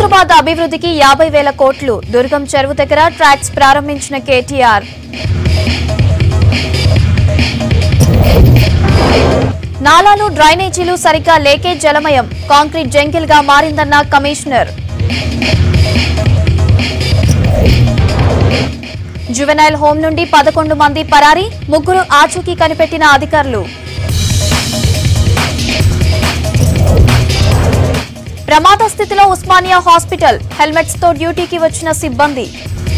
హైదరాబాద్ అభివృద్ధికి యాభై వేల కోట్లు దుర్గం చెరువు దగ్గర ట్రాక్స్ ప్రారంభించిన కేటీఆర్ నాలాలు డ్రైనేజీలు సరిగ్గా లేకే జలమయం కాంక్రీట్ జంగిల్ గా మారిందన్న కమిషనర్ జువెనైల్ హోం నుండి పదకొండు మంది పరారీ ముగ్గురు ఆచూకీ కనిపెట్టిన అధికారులు ప్రమాద స్థితిలో ఉస్మానియా హాస్పిటల్ హెల్మెట్స్ తో డ్యూటీకి వచ్చిన సిబ్బంది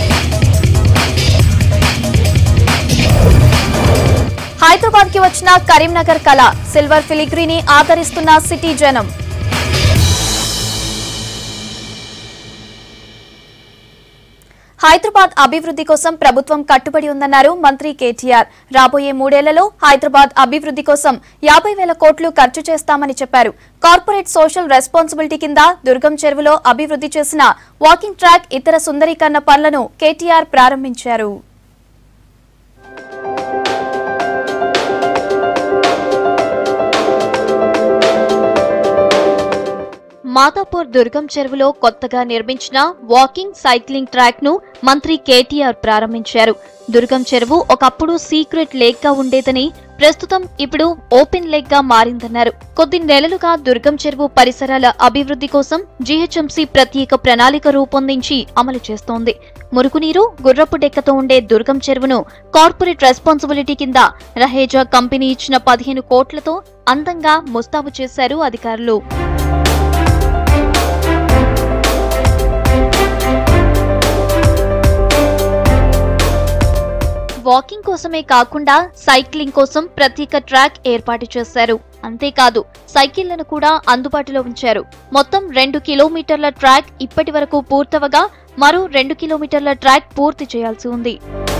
హైదరాబాద్ కి వచ్చిన కరీంనగర్ కళ సిల్వర్ ఫిలిగ్రీని ఆదరిస్తున్న సిటీ జనం హైదరాబాద్ అభివృద్ధి కోసం ప్రభుత్వం కట్టుబడి ఉందన్నారు మంత్రి కేటీఆర్ రాబోయే మూడేళ్లలో హైదరాబాద్ అభివృద్ధి కోసం యాభై వేల కోట్లు ఖర్చు చేస్తామని చెప్పారు కార్పొరేట్ సోషల్ రెస్పాన్సిబిలిటీ కింద దుర్గం చెరువులో అభివృద్ధి చేసిన వాకింగ్ ట్రాక్ ఇతర సుందరీకరణ పనులను కేటీఆర్ ప్రారంభించారు మాదాపూర్ దుర్గం చెరువులో కొత్తగా నిర్మించిన వాకింగ్ సైక్లింగ్ ట్రాక్ ను మంత్రి కేటీఆర్ ప్రారంభించారు దుర్గం చెరువు ఒకప్పుడు సీక్రెట్ లేక్ గా ఉండేదని ప్రస్తుతం ఇప్పుడు ఓపెన్ లేక్ గా మారిందన్నారు కొద్ది నెలలుగా దుర్గం చెరువు పరిసరాల అభివృద్ధి కోసం జీహెచ్ఎంసీ ప్రత్యేక ప్రణాళిక రూపొందించి అమలు చేస్తోంది మురుగునీరు గుర్రపు డెక్కతో ఉండే దుర్గం చెరువును కార్పొరేట్ రెస్పాన్సిబిలిటీ కింద రహేజా కంపెనీ ఇచ్చిన పదిహేను కోట్లతో అందంగా ముస్తాబు చేశారు అధికారులు వాకింగ్ కోసమే కాకుండా సైక్లింగ్ కోసం ప్రత్యేక ట్రాక్ ఏర్పాటు చేశారు అంతేకాదు సైకిళ్లను కూడా అందుబాటులో ఉంచారు మొత్తం రెండు కిలోమీటర్ల ట్రాక్ ఇప్పటి వరకు పూర్తవగా మరో రెండు కిలోమీటర్ల ట్రాక్ పూర్తి చేయాల్సి ఉంది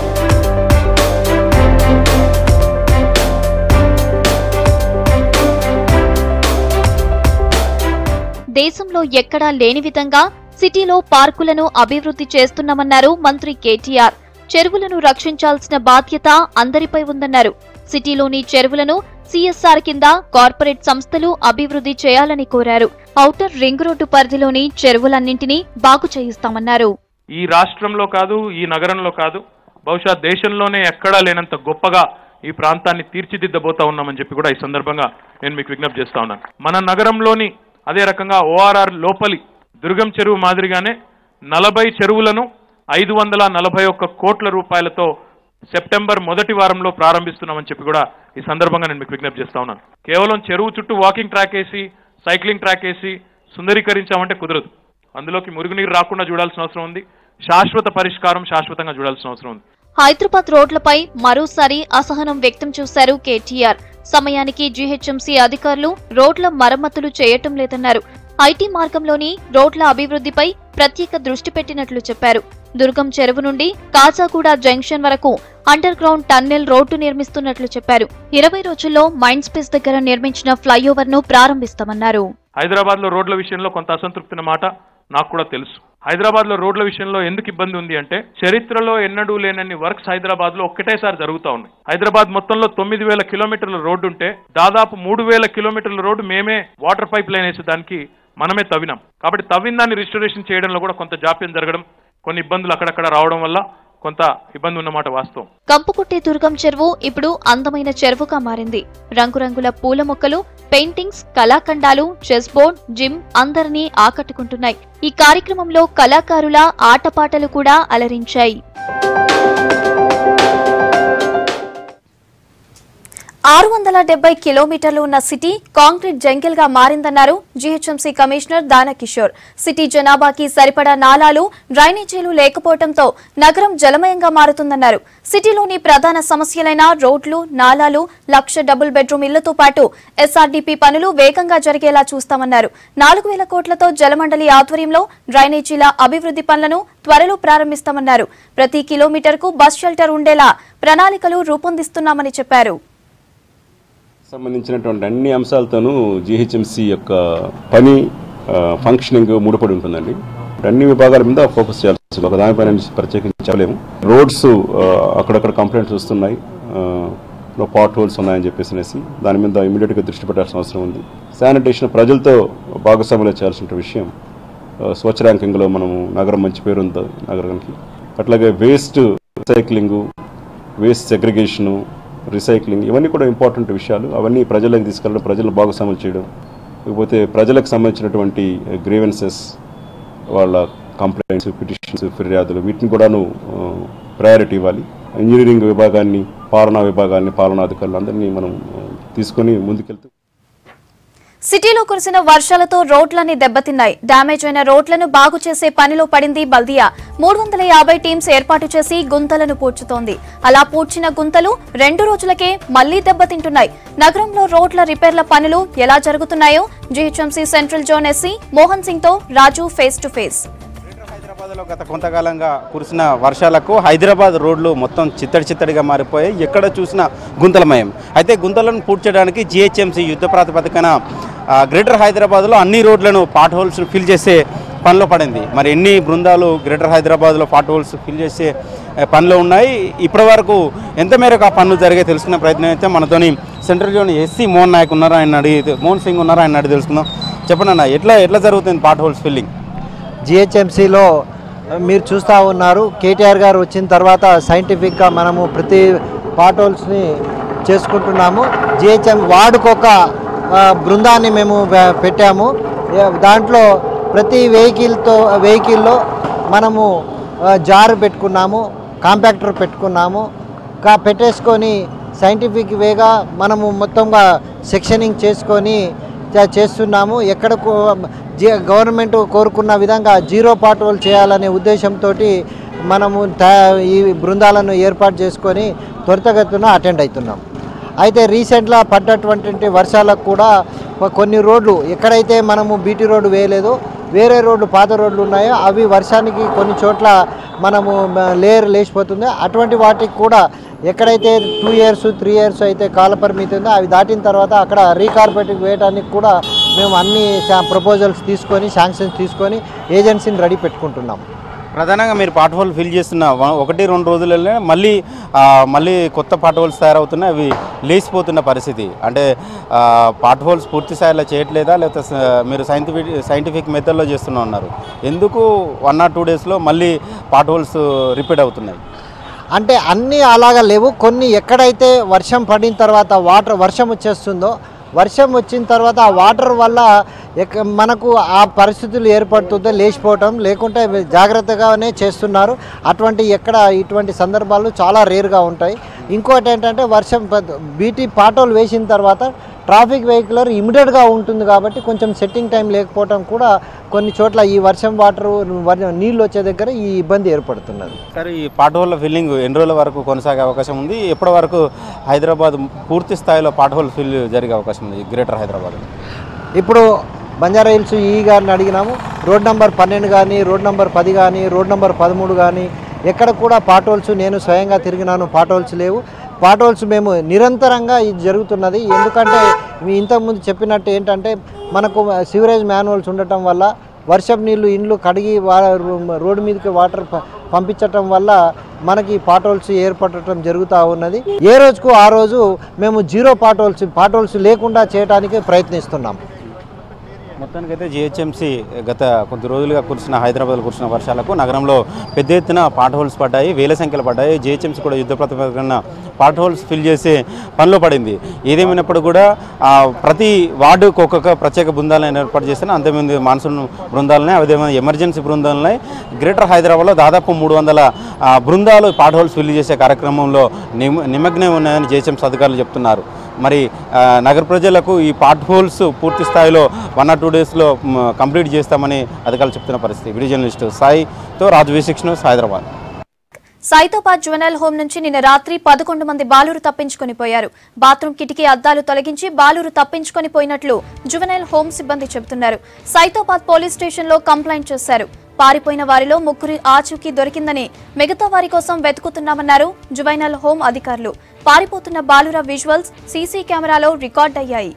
దేశంలో ఎక్కడా లేని విధంగా సిటీలో పార్కులను అభివృద్ధి చేస్తున్నామన్నారు మంత్రి కేటీఆర్ చెరువులను రక్షించాల్సిన బాధ్యత అందరిపై ఉందన్నారు సిటీలోని చెరువులను సిఎస్ఆర్ కింద కార్పొరేట్ సంస్థలు అభివృద్ధి చేయాలని కోరారు ఔటర్ రింగ్ రోడ్డు పరిధిలోని చెరువులన్నింటినీ బాగు చేయిస్తామన్నారు ఈ రాష్ట్రంలో కాదు ఈ నగరంలో కాదు బహుశా దేశంలోనే ఎక్కడా లేనంత గొప్పగా ఈ ప్రాంతాన్ని తీర్చిదిద్దబోతా ఉన్నామని చెప్పి కూడా ఈ సందర్భంగా నేను మీకు విజ్ఞప్తి చేస్తా ఉన్నాను మన నగరంలోని అదే రకంగా ఓఆర్ఆర్ లోపలి దుర్గం చెరువు మాదిరిగానే నలభై చెరువులను ఐదు వందల నలభై ఒక్క కోట్ల రూపాయలతో సెప్టెంబర్ మొదటి వారంలో ప్రారంభిస్తున్నామని చెప్పి కూడా ఈ సందర్భంగా నేను మీకు విజ్ఞప్తి చేస్తా ఉన్నాను కేవలం చెరువు చుట్టూ వాకింగ్ ట్రాక్ వేసి సైక్లింగ్ ట్రాక్ వేసి సుందరీకరించామంటే కుదరదు అందులోకి మురుగునీరు రాకుండా చూడాల్సిన అవసరం ఉంది శాశ్వత పరిష్కారం శాశ్వతంగా చూడాల్సిన అవసరం ఉంది హైదరాబాద్ రోడ్లపై మరోసారి అసహనం వ్యక్తం చేశారు కేటీఆర్ సమయానికి జీహెచ్ఎంసీ అధికారులు రోడ్ల మరమ్మతులు చేయటం లేదన్నారు ఐటీ మార్గంలోని రోడ్ల అభివృద్ధిపై ప్రత్యేక దృష్టి పెట్టినట్లు చెప్పారు దుర్గం చెరువు నుండి కాజాగూడ జంక్షన్ వరకు అండర్ గ్రౌండ్ టన్నెల్ రోడ్డు నిర్మిస్తున్నట్లు చెప్పారు ఇరవై రోజుల్లో మైండ్ స్పేస్ దగ్గర నిర్మించిన ఫ్లైఓవర్ ను ప్రారంభిస్తామన్నారు హైదరాబాద్ లో రోడ్ల విషయంలో కొంత అసంతృప్తి ఉన్న మాట నాకు కూడా తెలుసు హైదరాబాద్ లో రోడ్ల విషయంలో ఎందుకు ఇబ్బంది ఉంది అంటే చరిత్రలో ఎన్నడూ లేనన్ని వర్క్స్ హైదరాబాద్ లో ఒక్కటేసారి జరుగుతా ఉన్నాయి హైదరాబాద్ మొత్తంలో తొమ్మిది వేల కిలోమీటర్ల రోడ్డు ఉంటే దాదాపు మూడు వేల కిలోమీటర్ల రోడ్డు మేమే వాటర్ పైప్ లైన్ వేసేదానికి మనమే తవ్వినాం కాబట్టి తవ్విన దాన్ని రిజిస్టరేషన్ చేయడంలో కూడా కొంత జాప్యం జరగడం కొన్ని ఇబ్బందులు అక్కడక్కడ రావడం వల్ల కొంత ఇబ్బంది ఉన్నమాట వాస్తవం కంపుకుట్టే దుర్గం చెరువు ఇప్పుడు అందమైన చెరువుగా మారింది రంగురంగుల పూల మొక్కలు పెయింటింగ్స్ కళాఖండాలు చెస్ బోర్డ్ జిమ్ అందరినీ ఆకట్టుకుంటున్నాయి ఈ కార్యక్రమంలో కళాకారుల ఆటపాటలు కూడా అలరించాయి ఆరు వందల డెబ్బై కిలోమీటర్లు ఉన్న సిటీ కాంక్రీట్ జంగిల్ గా మారిందన్నారు జీహెచ్ఎంసీ కమిషనర్ దానకిషోర్ సిటీ జనాభాకి సరిపడా నాలాలు డ్రైనేజీలు లేకపోవడంతో నగరం జలమయంగా మారుతుందన్నారు సిటీలోని ప్రధాన సమస్యలైన రోడ్లు నాలాలు లక్ష డబుల్ బెడ్రూమ్ ఇళ్లతో పాటు ఎస్ఆర్డీపీ పనులు వేగంగా జరిగేలా చూస్తామన్నారు నాలుగు వేల కోట్లతో జలమండలి ఆధ్వర్యంలో డ్రైనేజీల అభివృద్ధి పనులను త్వరలో ప్రారంభిస్తామన్నారు ప్రతి కిలోమీటర్కు బస్ షెల్టర్ ఉండేలా ప్రణాళికలు రూపొందిస్తున్నామని చెప్పారు సంబంధించినటువంటి అన్ని అంశాలతోనూ జీహెచ్ఎంసీ యొక్క పని ఆ, ఫంక్షనింగ్ ముడిపడి ఉంటుందండి అన్ని విభాగాల మీద ఫోకస్ చేయాల్సి ఉంటుంది. ఒక దానిపైన ప్రత్యేకించి చెప్పలేము రోడ్స్ ఆ, అక్కడక్కడ కంప్లైంట్స్ వస్తున్నాయి పాట్ హోల్స్ ఉన్నాయని చెప్పేసి అనేసి దాని మీద ఇమీడియట్గా దృష్టి పెట్టాల్సిన అవసరం ఉంది శానిటేషన్ ప్రజలతో భాగస్వామ్యం చేయాల్సిన విషయం ఆ, స్వచ్ఛ ర్యాంకింగ్లో మనము నగరం మంచి పేరు ఉంది నగరానికి అట్లాగే waste recycling waste segregation recycling ఇవన్నీ కూడా ఇంపార్టెంట్ విషయాలు అవన్నీ ప్రజలకు తీసుకెళ్ళడం ప్రజలు భాగస్వాములు చేయడం లేకపోతే ప్రజలకు సంబంధించినటువంటి గ్రీవెన్సెస్ వాళ్ళ కంప్లైంట్స్ పిటిషన్స్ ఫిర్యాదులు వీటిని కూడాను ప్రయారిటీ ఇవ్వాలి ఇంజనీరింగ్ విభాగాన్ని పాలనా విభాగాన్ని పాలనాధికారులు అందరినీ మనం ఆ, తీసుకొని ముందుకెళ్తూ సిటీలో కురిసిన వర్షాలతో రోడ్లన్నీ దెబ్బతిన్నాయి డ్యామేజ్ అయిన రోడ్లను బాగు చేసే పనిలో పడింది బల్దియా మూడు వందల యాభై టీమ్స్ ఏర్పాటు చేసి గుంతలను పూడ్చుతోంది అలా పూడ్చిన గుంతలు రెండు రోజులకే మళ్లీ దెబ్బతింటున్నాయి నగరంలో రోడ్ల రిపేర్ల పనులు ఎలా జరుగుతున్నాయో GHMC central zone SE Mohan Singh తో Raju face to face greater హైదరాబాద్లో గత కొంతకాలంగా కురిసిన వర్షాలకు హైదరాబాద్ రోడ్లు మొత్తం చిత్తడి చిత్తడిగా మారిపోయాయి ఎక్కడ చూసినా గుంతలమయం అయితే గుంతలను పూడ్చడానికి జిహెచ్ఎంసీ యుద్ధ ప్రాతిపదికన ఆ, గ్రేటర్ హైదరాబాద్లో అన్ని రోడ్లను పాట్ హోల్స్ ఫిల్ చేసే పనిలో పడింది మరి ఎన్ని బృందాలు గ్రేటర్ హైదరాబాద్లో పాట్ హోల్స్ ఫిల్ చేసే ఆ, పనిలో ఉన్నాయి ఇప్పటి వరకు ఎంత మేరకు ఆ పనులు జరిగే తెలుసుకునే ప్రయత్నం అయితే మనతోని central zone SE Mohan Nayak ఉన్నారు ఆయన అడిగి మోహన్ సింగ్ ఉన్నారు ఆయన అడిగి తెలుసుకుందాం చెప్పండి అన్న ఎట్లా ఎట్లా జరుగుతుంది పాట్ హోల్స్ ఫిల్లింగ్ జిహెచ్ఎంసీలో మీరు చూస్తూ ఉన్నారు కేటీఆర్ గారు వచ్చిన తర్వాత సైంటిఫిక్గా మనము ప్రతి పాటోల్స్ని చేసుకుంటున్నాము జిహెచ్ఎం వార్డుకొక ఆ, బృందాన్ని మేము వే- పెట్టాము ఏ- దాంట్లో ప్రతి వెహికల్తో వెహికల్లో మనము ఆ, జారు పెట్టుకున్నాము కాంపాక్టర్ పెట్టుకున్నాము కా పెట్టేసుకొని సైంటిఫిక్ వేగా మనము మొత్తంగా సెక్షనింగ్ చేసుకొని చే- చేస్తున్నాము ఎక్కడ జీ- గవర్నమెంట్ కోరుకున్న విధంగా జీరో పాట్రోల్ చేయాలనే ఉద్దేశంతో మనము తయా- ఈ బృందాలను ఏర్పాటు చేసుకొని త్వరితగతిన అటెండ్ అవుతున్నాం అయితే రీసెంట్గా పడ్డటువంటి వర్షాలకు కూడా కొ- కొన్ని రోడ్లు ఎక్కడైతే మనము బీటీ రోడ్డు వేయలేదో వేరే రోడ్లు పాత రోడ్లు ఉన్నాయో అవి వర్షానికి కొన్ని చోట్ల మనము మ- లేయర్ లేచిపోతుంది అటువంటి వాటికి కూడా ఎక్కడైతే టూ ఇయర్స్ త్రీ ఇయర్స్ అయితే కాల పరిమితి ఉందో అవి దాటిన తర్వాత అక్కడ రీకార్పెటింగ్ వేయడానికి కూడా మేము అన్ని ప్రపోజల్స్ తీసుకొని శాంక్షన్స్ తీసుకొని ఏజెన్సీని రెడీ పెట్టుకుంటున్నాం ప్రధానంగా మీరు పాట్ హోల్ ఫిల్ చేస్తున్న వ- ఒకటి రెండు రోజులలో మళ్ళీ ఆ, మళ్ళీ కొత్త పాట్ హోల్స్ తయారవుతున్నాయి అవి లేచిపోతున్న పరిస్థితి అంటే ఆ, పాట్ హోల్స్ పూర్తి స్థాయిలో చేయట్లేదా లేకపోతే స- మీరు సైంటిఫిక్ సైంటిఫిక్ మెథడ్లో చేస్తున్నా ఉన్నారు ఎందుకు వన్ ఆర్ టూ డేస్లో మళ్ళీ పాట్ హోల్స్ రిపీట్ అవుతున్నాయి అంటే అన్నీ అలాగా లేవు కొన్ని ఎక్కడైతే వర్షం పడిన తర్వాత వాటర్ వర్షం వచ్చేస్తుందో వర్షం వచ్చిన తర్వాత ఆ వాటర్ వల్ల ఎక్క మనకు ఆ పరిస్థితులు ఏర్పడుతుందో లేచిపోవటం లేకుంటే జాగ్రత్తగానే చేస్తున్నారు అటువంటి ఎక్కడ ఇటువంటి సందర్భాలు చాలా రేర్గా ఉంటాయి ఇంకోటి ఏంటంటే వర్షం బీటీ పాటోలు వేసిన తర్వాత ట్రాఫిక్ వెహికలర్ ఇమిడియట్గా ఉంటుంది కాబట్టి కొంచెం సెట్టింగ్ టైం లేకపోవడం కూడా కొన్ని చోట్ల ఈ వర్షం వాటర్ నీళ్ళు వచ్చే దగ్గర ఈ ఇబ్బంది ఏర్పడుతున్నది సరే ఈ పాట్ హోల్ ఫిల్లింగ్ ఎన్ని రోజుల వరకు కొనసాగే అవకాశం ఉంది ఎప్పటి వరకు హైదరాబాద్ పూర్తి స్థాయిలో పాట్ హోల్ ఫిల్ జరిగే అవకాశం ఉంది గ్రేటర్ హైదరాబాద్ ఇప్పుడు బంజారా హిల్స్ ఈ గారిని అడిగినాము రోడ్ నంబర్ పన్నెండు కానీ రోడ్ నంబర్ పది కానీ రోడ్ నంబర్ పదమూడు కానీ ఎక్కడ కూడా పాటోల్స్ నేను స్వయంగా తిరిగినాను పాటోల్స్ లేవు పాటోల్స్ మేము నిరంతరంగా ఇది జరుగుతున్నది ఎందుకంటే మీ ఇంతకుముందు చెప్పినట్టు ఏంటంటే మనకు సివరేజ్ మాన్యువల్స్ ఉండటం వల్ల వర్షపు నీళ్లు ఇండ్లు కడిగి వా- రోడ్డు మీదకి వాటర్ ప- పంపించటం వల్ల మనకి పాటోల్స్ ఏర్పడటం జరుగుతూ ఉన్నది ఏ రోజుకు ఆ రోజు మేము జీరో పాటోల్స్ పాటోల్స్ లేకుండా చేయడానికి ప్రయత్నిస్తున్నాం మొత్తానికైతే జిహెచ్ఎంసీ గత కొద్ది రోజులుగా కురిసిన హైదరాబాద్లో కురిసిన వర్షాలకు నగరంలో పెద్ద ఎత్తున పాట్ హోల్స్ పడ్డాయి వేల సంఖ్యలో పడ్డాయి జిహెచ్ఎంసీ కూడా యుద్ధ ప్రతిపాదన పాట్ హోల్స్ ఫిల్ చేసే పనిలో పడింది ఏదేమైనప్పుడు కూడా ఆ, ప్రతి వార్డుకు ఒక్కొక్క ప్రత్యేక బృందాలను ఏర్పాటు చేసిన అంతమంది మాన్సూన్ బృందాలని అదేవిధంగా ఎమర్జెన్సీ బృందాలని గ్రేటర్ హైదరాబాద్లో దాదాపు మూడు వందల ఆ, బృందాలు పాట్ హోల్స్ ఫిల్ చేసే కార్యక్రమంలో నిమ నిమగ్నం ఉన్నాయని జిహెచ్ఎంసీ అధికారులు చెప్తున్నారు మరి ఆ, నగర ప్రజలకు ఈ పాట్ హోల్స్ పూర్తి స్థాయిలో వన్ ఆర్ టూ డేస్లో మ్, కంప్లీట్ చేస్తామని అధికారులు చెప్తున్న పరిస్థితి వీడియో జర్నలిస్ట్ సాయితో Raju V six news Hyderabad Saidabad juvenile home నుంచి నిన్న రాత్రి పదకొండు మంది బాలురు తప్పించుకొని పోయారు బాత్రూం కిటికీ అద్దాలు తొలగించి బాలురు తప్పించుకొని పోయినట్లు జువెనల్ హోం సిబ్బంది చెబుతున్నారు సైతోబాద్ పోలీస్ స్టేషన్లో కంప్లైంట్ చేశారు పారిపోయిన వారిలో ముగ్గురి ఆచూకీ దొరికిందని మిగతా వారి కోసం వెతుకుతున్నామన్నారు జువైనల్ హోం అధికారులు పారిపోతున్న బాలుర విజువల్స్ సీసీ కెమెరాలో రికార్డ్ అయ్యాయి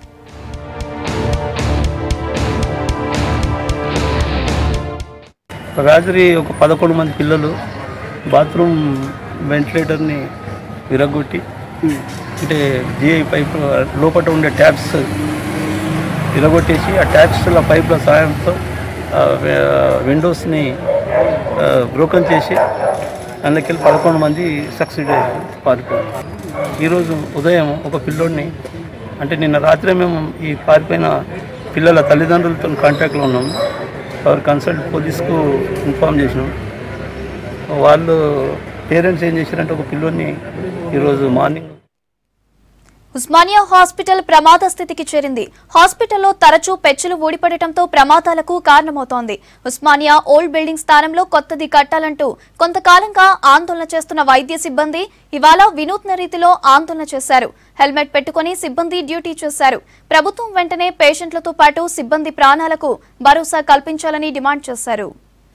రాత్రి ఒక పదకొండు మంది పిల్లలు బాత్రూమ్ వెంటిలేటర్ని విరగొట్టి అంటే జిఐ పైప్ లోపల ఉండే ట్యాప్స్ విరగొట్టేసి ఆ ట్యాప్స్ల పైప్ల సహాయంతో విండోస్ని బ్రోకన్ చేసి అందుకెళ్ళి పదకొండు మంది సక్సీడ్ అయ్యారు పారిపోయారు ఈరోజు ఉదయం ఒక పిల్లోడిని అంటే నిన్న రాత్రే మేము ఈ పారిపోయిన పిల్లల తల్లిదండ్రులతో కాంటాక్ట్లో ఉన్నాము వారు కన్సల్ట్ పోలీస్కు ఇన్ఫామ్ చేసినాం వాళ్ళు పేరెంట్స్ ఏం చేశారంటే ఒక పిల్లోడిని ఈరోజు మార్నింగ్ ఉస్మానియా హాస్పిటల్ ప్రమాద స్థితికి చేరింది హాస్పిటల్లో తరచూ పెచ్చులు ఊడిపడటంతో ప్రమాదాలకు కారణమవుతోంది ఉస్మానియా ఓల్డ్ బిల్డింగ్ స్థానంలో కొత్తది కట్టాలంటూ కొంతకాలంగా ఆందోళన చేస్తున్న వైద్య సిబ్బంది ఇవాళ వినూత్న రీతిలో ఆందోళన చేశారు హెల్మెట్ పెట్టుకుని సిబ్బంది డ్యూటీ చేశారు ప్రభుత్వం వెంటనే పేషెంట్లతో పాటు సిబ్బంది ప్రాణాలకు భరోసా కల్పించాలని డిమాండ్ చేశారు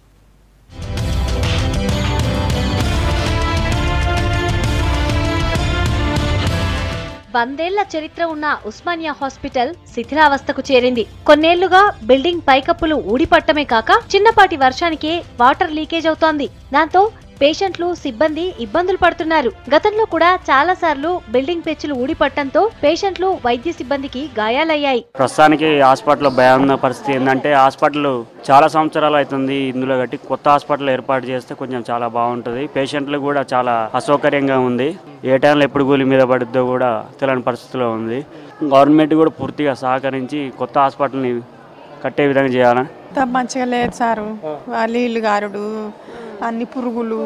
వందేళ్ల చరిత్ర ఉన్న ఉస్మానియా హాస్పిటల్ శిథిలావస్థకు చేరింది కొన్నేళ్లుగా బిల్డింగ్ పైకప్పులు ఊడిపట్టమే కాక చిన్నపాటి వర్షానికే వాటర్ లీకేజ్ అవుతోంది దాంతో పేషెంట్లు సిబ్బంది ఇబ్బందులు పడుతున్నారు గతంలో కూడా చాలా సార్లు బిల్డింగ్ పెచ్చులు ఊడిపట్టడంతో పేషెంట్లు వైద్య సిబ్బందికి గాయాలయ్యాయి ప్రస్తుతానికి హాస్పిటల్లో భయం ఉన్న పరిస్థితి ఏంటంటే హాస్పిటల్ చాలా సంవత్సరాలు అవుతుంది ఇందులో కట్టి కొత్త హాస్పిటల్ ఏర్పాటు చేస్తే కొంచెం చాలా బాగుంటుంది పేషెంట్లు కూడా చాలా అసౌకర్యంగా ఉంది ఏ టైంలో ఎప్పుడు కూలి మీద పడుద్దో కూడా తెలియని పరిస్థితిలో ఉంది గవర్నమెంట్ కూడా పూర్తిగా సహకరించి కొత్త హాస్పిటల్ని కట్టే విధంగా చేయాలని అంత మంచిగా లేదు సారు ఆ నీళ్ళు గారుడు అన్ని పురుగులు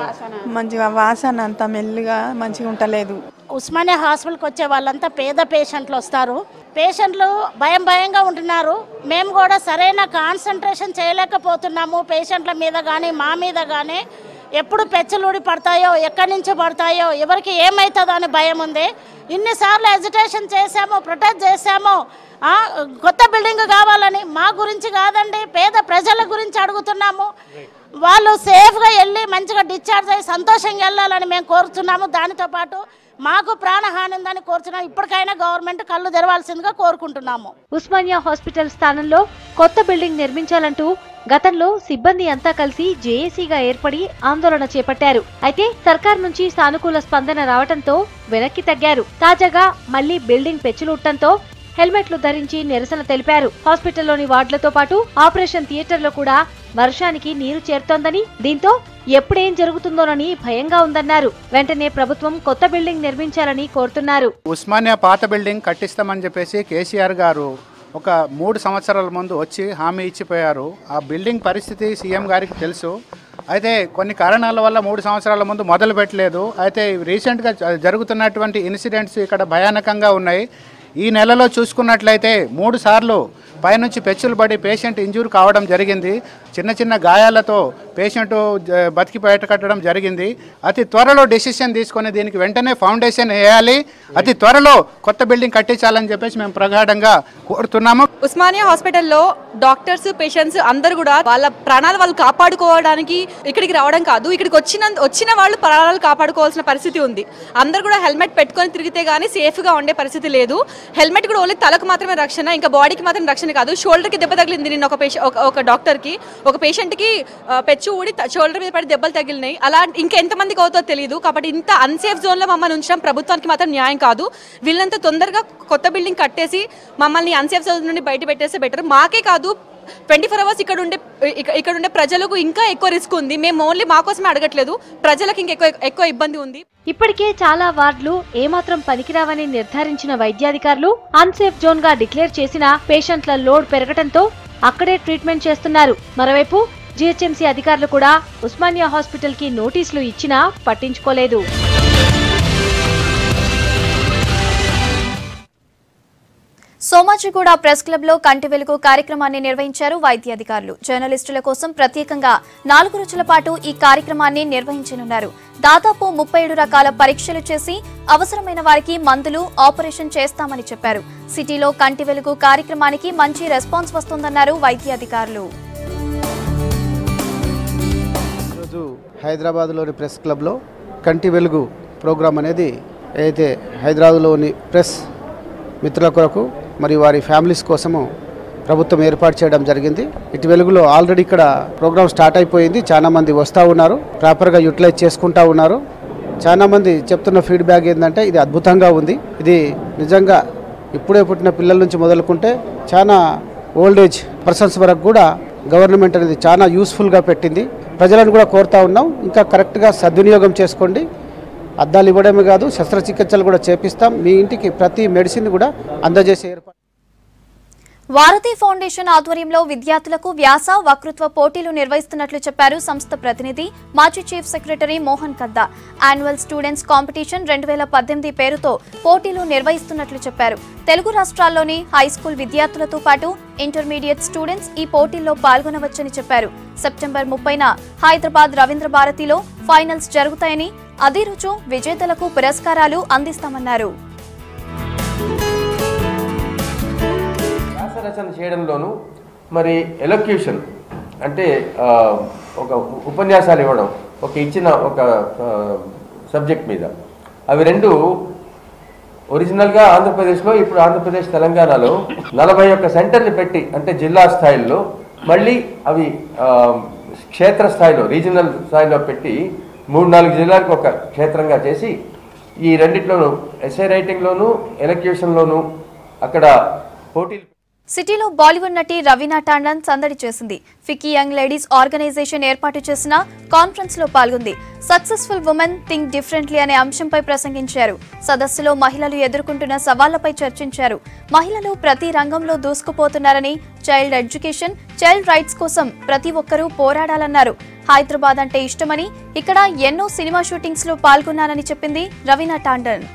మంచిగా వాసన అంత మెల్లిగా మంచిగా ఉంటలేదు ఉస్మానియా హాస్పిటల్కి వచ్చే వాళ్ళంతా పేద పేషెంట్లు వస్తారు పేషెంట్లు భయం భయంగా ఉంటున్నారు మేము కూడా సరైన కాన్సన్ట్రేషన్ చేయలేకపోతున్నాము పేషెంట్ల మీద కానీ మా మీద కానీ ఎప్పుడు పెచ్చలూడి పడతాయో ఎక్కడి నుంచి పడతాయో ఎవరికి ఏమవుతుందో అని భయం ఉంది ఇన్నిసార్లు ఎజిటేషన్ చేశాము ప్రొటెక్ట్ చేశాము ఆ, కొత్త బిల్డింగ్ కావాలని మా గురించి కాదండి పేద ప్రజల గురించి అడుగుతున్నాము వాళ్ళు సేఫ్గా వెళ్ళి మంచిగా డిశ్చార్జ్ అయ్యి సంతోషంగా వెళ్ళాలని మేము కోరుతున్నాము దానితో పాటు మాకు ప్రాణహాని ఉందని కోరుతున్నాం ఇప్పటికైనా గవర్నమెంట్ కళ్ళు తెరవాల్సిందిగా కోరుకుంటున్నాము ఉస్మానియా హాస్పిటల్ స్థానంలో కొత్త బిల్డింగ్ నిర్మించాలంటూ గతంలో సిబ్బంది అంతా కలిసి జేఏసీగా ఏర్పడి ఆందోళన చేపట్టారు అయితే సర్కార్ నుంచి సానుకూల స్పందన రావడంతో వెనక్కి తగ్గారు తాజాగా మళ్లీ బిల్డింగ్ పెచ్చులుట్టంతో హెల్మెట్లు ధరించి నిరసన తెలిపారు హాస్పిటల్లోని వార్డులతో పాటు ఆపరేషన్ థియేటర్లో కూడా వర్షానికి నీరు చేరుతోందని దీంతో ఎప్పుడేం జరుగుతుందోనని భయంగా ఉందన్నారు వెంటనే ప్రభుత్వం కొత్త బిల్డింగ్ నిర్మించాలని కోరుతున్నారు ఉస్మానియా పాత బిల్డింగ్ కట్టిస్తామని చెప్పేసి కేసీఆర్ గారు ఒక మూడు సంవత్సరాల ముందు వచ్చి హామీ ఇచ్చిపోయారు ఆ బిల్డింగ్ పరిస్థితి సీఎం గారికి తెలుసు అయితే కొన్ని కారణాల వల్ల మూడు సంవత్సరాల ముందు మొదలు పెట్టలేదు అయితే రీసెంట్గా జ- జరుగుతున్నటువంటి ఇన్సిడెంట్స్ ఇక్కడ భయానకంగా ఉన్నాయి ఈ నెలలో చూసుకున్నట్లయితే మూడు సార్లు పైనుంచి పెచ్చులు పడి పేషెంట్ ఇంజూర్ కావడం జరిగింది చిన్న చిన్న గాయాలతో పేషెంట్ జ- బతికి బయట కట్టడం జరిగింది అతి త్వరలో డెసిషన్ తీసుకొని దీనికి వెంటనే ఫౌండేషన్ వేయాలి అతి త్వరలో కొత్త బిల్డింగ్ కట్టించాలని చెప్పేసి మేము ప్రగాఢంగా కోరుతున్నాము ఉస్మానియా హాస్పిటల్లో డాక్టర్స్ పేషెంట్స్ అందరు కూడా వాళ్ళ ప్రాణాలు వాళ్ళు కాపాడుకోవడానికి ఇక్కడికి రావడం కాదు ఇక్కడికి వచ్చిన వచ్చిన వాళ్ళు ప్రాణాలు కాపాడుకోవాల్సిన పరిస్థితి ఉంది అందరు కూడా హెల్మెట్ పెట్టుకొని తిరిగితే గానీ సేఫ్ గా ఉండే పరిస్థితి లేదు హెల్మెట్ కూడా ఓన్లీ తలకు మాత్రమే రక్షణ ఇంకా బాడీకి మాత్రం రక్షణ కాదు షోల్డర్ కి దెబ్బ తగిలింది నిన్న ఒక పేషెంట్ ఒక డాక్టర్ కి ఒక పేషెంట్ కి ఆ, పెచ్చు ఊడి షోల్డర్ మీద పడి దెబ్బలు తగిలినాయి అలా ఇంకా ఎంతమందికి అవుతుందో తెలియదు కాబట్టి ఇంత అన్సేఫ్ జోన్ లో మమ్మల్ని ఉంచడం ప్రభుత్వానికి మాత్రం న్యాయం కాదు వీళ్ళంత తొందరగా కొత్త బిల్డింగ్ కట్టేసి మమ్మల్ని అన్సేఫ్ జోన్ నుండి బయట పెట్టేస్తే బెటర్ మాకే కాదు ట్వంటీ ఫోర్ అవర్స్ ఇక్కడ ఉండే ఇక- ఇక్కడ ఉండే ప్రజలకు ఇంకా ఎక్కువ రిస్క్ ఉంది మేము ఓన్లీ మా కోసమే అడగట్లేదు ప్రజలకు ఇంకా ఎక్కువ ఎక్కువ ఇబ్బంది ఉంది ఇప్పటికే చాలా వార్డులు ఏమాత్రం పనికిరావని నిర్ధారించిన వైద్యాధికారులు అన్సేఫ్ జోన్ గా డిక్లేర్ చేసిన పేషెంట్ల లోడ్ పెరగటంతో అక్కడే ట్రీట్మెంట్ చేస్తున్నారు మరోవైపు జీహెచ్ఎంసీ అధికారులు కూడా ఉస్మానియా హాస్పిటల్ కి నోటీసులు ఇచ్చినా పట్టించుకోలేదు సోమాజిగూడ ప్రెస్ క్లబ్ లో కంటి వెలుగు కార్యక్రమాన్ని నిర్వహించారు వైద్య అధికారులు జర్నలిస్టుల కోసం ప్రత్యేకంగా నాలుగు రోజుల పాటు ఈ కార్యక్రమాన్ని నిర్వహించనున్నారు దాదాపు ముప్పై ఏడు రకాల పరీక్షలు చేసి అవసరమైన వారికి మందులు ఆపరేషన్ చేస్తామని చెప్పారు సిటీలో కంటి వెలుగు కార్యక్రమానికి మంచి రెస్పాన్స్ వస్తుందన్నారు వైద్య అధికారులు ఈరోజు హైదరాబాద్లోని ప్రెస్ క్లబ్లో కంటి వెలుగు ప్రోగ్రాం అనేది అయితే హైదరాబాద్లోని ప్రెస్ మిత్రుల కొరకు మరియు వారి ఫ్యామిలీస్ కోసము ప్రభుత్వం ఏర్పాటు చేయడం జరిగింది ఇటు వెలుగులో ఆల్రెడీ ఇక్కడ ప్రోగ్రామ్ స్టార్ట్ అయిపోయింది చాలా మంది వస్తూ ఉన్నారు ప్రాపర్గా యూటిలైజ్ చేసుకుంటా ఉన్నారు చాలా మంది చెప్తున్న ఫీడ్బ్యాక్ ఏంటంటే ఇది అద్భుతంగా ఉంది ఇది నిజంగా ఇప్పుడే పుట్టిన పిల్లల నుంచి మొదలుకుంటే చాలా ఓల్డ్ ఏజ్ పర్సన్స్ వరకు కూడా గవర్నమెంట్ అనేది చాలా యూస్ఫుల్గా పెట్టింది ప్రజలను కూడా కోరుతా ఉన్నాం ఇంకా కరెక్ట్గా సద్వినియోగం చేసుకోండి అద్దాలు ఇవ్వడమే కాదు శస్త్రచికిత్సలు కూడా చేపిస్తాం మీ ఇంటికి ప్రతి మెడిసిన్ కూడా అందజేసే ఏర్పాటు వారధి ఫౌండేషన్ ఆధ్వర్యంలో విద్యార్థులకు వ్యాస వక్తృత్వ పోటీలు నిర్వహిస్తున్నట్లు చెప్పారు సంస్థ ప్రతినిధి మాజీ చీఫ్ సెక్రటరీ మోహన్ కద్దా యాన్యువల్ స్టూడెంట్స్ కాంపిటీషన్ రెండు వేల పద్దెనిమిది పేరుతో పోటీలు నిర్వహిస్తున్నట్లు చెప్పారు తెలుగు రాష్ట్రాల్లోని హై స్కూల్ విద్యార్థులతో పాటు ఇంటర్మీడియట్ స్టూడెంట్స్ ఈ పోటీల్లో పాల్గొనవచ్చని చెప్పారు సెప్టెంబర్ ముప్పైన హైదరాబాద్ రవీంద్ర భారతిలో ఫైనల్స్ జరుగుతాయని అదే రోజు విజేతలకు పురస్కారాలు అందిస్తామన్నారు వ్యాసరచన చేయడంలోనూ మరి ఎలక్యూషన్ అంటే ఆ, ఒక ఉపన్యాసాలు ఇవ్వడం ఒక ఇచ్చిన ఒక సబ్జెక్ట్ మీద అవి రెండు ఒరిజినల్గా ఆంధ్రప్రదేశ్లో ఇప్పుడు ఆంధ్రప్రదేశ్ తెలంగాణలో నలభై ఒక్క సెంటర్ని పెట్టి అంటే జిల్లా స్థాయిలో మళ్ళీ అవి ఆ, క్షేత్ర స్థాయిలో రీజనల్ స్థాయిలో పెట్టి మూడు నాలుగు జిల్లాలకు ఒక క్షేత్రంగా చేసి ఈ రెండిట్లోనూ ఎస్ఏ రైటింగ్లోనూ ఎలక్యూషన్లోనూ అక్కడ పోటీలు సిటీలో బాలీవుడ్ నటి రవీనా టాండన్ సందడి చేసింది ఫికీ యంగ్ లేడీస్ ఆర్గనైజేషన్ ఏర్పాటు చేసిన కాన్ఫరెన్స్ లో పాల్గొంది సక్సెస్ఫుల్ ఉమెన్ థింక్ డిఫరెంట్లీ అనే అంశంపై ప్రసంగించారు సదస్సులో మహిళలు ఎదుర్కొంటున్న సవాళ్లపై చర్చించారు మహిళలు ప్రతి రంగంలో దూసుకుపోతున్నారని చైల్డ్ ఎడ్యుకేషన్ చైల్డ్ రైట్స్ కోసం ప్రతి ఒక్కరూ పోరాడాలన్నారు హైదరాబాద్ అంటే ఇష్టమని ఇక్కడ ఎన్నో సినిమా షూటింగ్స్ లో పాల్గొన్నానని చెప్పింది Raveena Tandon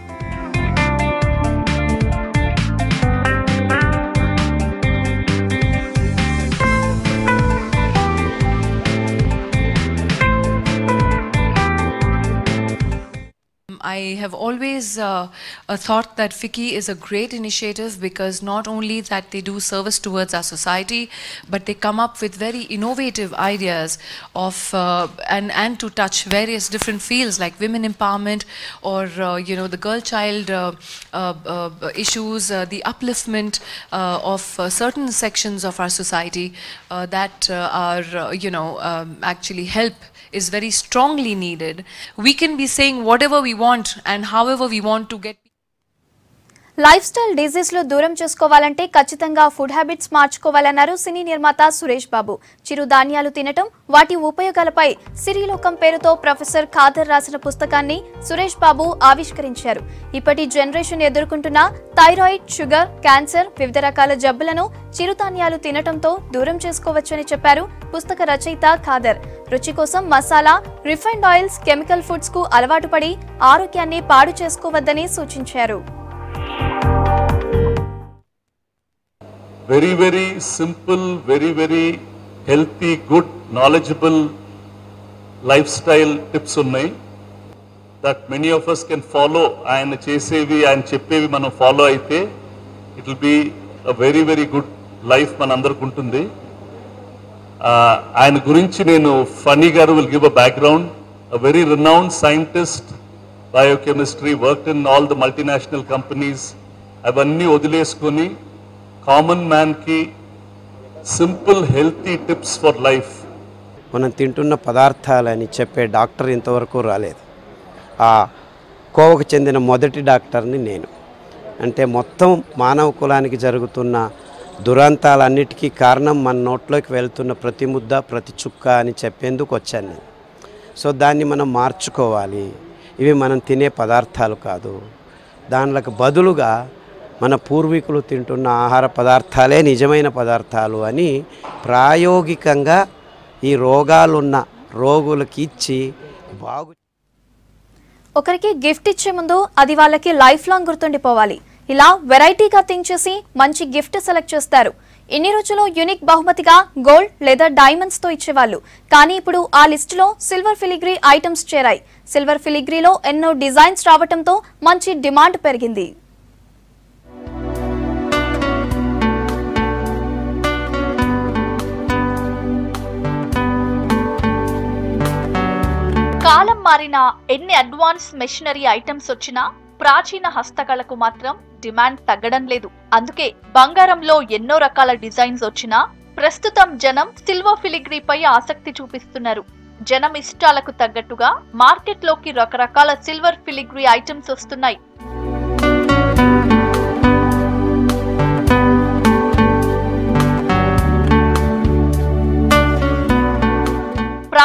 I have always uh, uh, thought that FICCI is a great initiative because not only that they do service towards our society, but they come up with very innovative ideas of uh, and and to touch various different fields like women empowerment or uh, you know the girl-child uh, uh, uh, issues, uh, the upliftment uh, of uh, certain sections of our society uh, that uh, are uh, you know um, actually help is very strongly needed. We can be saying whatever we want and however we want to get. Lifestyle disease లో దూరం చేసుకోవాలంటే ఖచ్చితంగా food habits మార్చుకోవాలన్నారు సినీ నిర్మాత సురేష్ బాబు చిరుధాన్యాలు తినటం వాటి ఉపయోగాలపై సిరిలోకం పేరుతో professor Khader రాసిన పుస్తకాన్ని సురేష్ బాబు ఆవిష్కరించారు ఇప్పటి జనరేషన్ ఎదుర్కొంటున్న థైరాయిడ్ షుగర్ క్యాన్సర్ వివిధ రకాల జబ్బులను చిరుధాన్యాలు తినటంతో దూరం చేసుకోవచ్చని చెప్పారు పుస్తక రచయిత ఖాదర్ రుచి కోసం masala refined oils chemical foods కు అలవాటు పడి ఆరోగ్యాన్ని పాడు చేసుకోవద్దని సూచించారు very very simple very very healthy good knowledgeable lifestyle tips ఉన్నాయి that many of us can follow ఆయన చేసేవి ఆయన చెప్పేవి మనం ఫాలో అయితే it will be a very very good life మనందరికి ఉంటుంది ఆ, ఆయన గురించి నేను Phani garu will give a background a very renowned scientist biochemistry work in all the multinational companies అవన్నీ వదిలేసుకొని కామన్ మ్యాన్కి simple healthy tips for life మనం తింటున్న పదార్థాలని చెప్పే డాక్టర్ ఇంతవరకు రాలేదు ఆ కోవకు చెందిన మొదటి డాక్టర్ని నేను అంటే మొత్తం మానవ కులానికి జరుగుతున్న దురంతాలన్నిటికీ కారణం మన నోట్లోకి వెళ్తున్న ప్రతి ముద్ద ప్రతి చుక్క అని చెప్పేందుకు వచ్చాను నేను సో దాన్ని మనం మార్చుకోవాలి ఇవి మనం తినే పదార్థాలు కాదు దానిలకు బదులుగా మన పూర్వీకులు తింటున్న ఆహార పదార్థాలే నిజమైన పదార్థాలు అని ప్రాయోగికంగా ఈ రోగాలున్న రోగులకి ఇచ్చి బాగు ఒకరికి గిఫ్ట్ ఇచ్చే ముందు అది వాళ్ళకి లైఫ్ లాంగ్ గుర్తుండిపోవాలి ఇలా వెరైటీగా థింక్ చేసి మంచి గిఫ్ట్ సెలెక్ట్ చేస్తారు ఇన్ని రోజులు యూనిక్ బహుమతిగా గోల్డ్ లేదా డైమండ్స్ తో ఇచ్చేవాళ్ళు కానీ ఇప్పుడు ఆ లిస్టులో సిల్వర్ ఫిలిగ్రీ ఐటమ్స్ చేరాయి సిల్వర్ ఫిలిగ్రీలో ఎన్నో డిజైన్స్ రావటంతో మంచి డిమాండ్ పెరిగింది కాలం మారిన ఎన్ని అడ్వాన్స్ మెషినరీ ఐటమ్స్ వచ్చినా ప్రాచీన హస్తకళకు మాత్రం డిమాండ్ తగ్గడం లేదు అందుకే బంగారంలో ఎన్నో రకాల డిజైన్స్ వచ్చినా ప్రస్తుతం జనం సిల్వర్ ఫిలిగ్రీపై ఆసక్తి చూపిస్తున్నారు జనం ఇష్టాలకు తగ్గట్టుగా మార్కెట్లోకి రకరకాల సిల్వర్ ఫిలిగ్రీ ఐటమ్స్ వస్తున్నాయి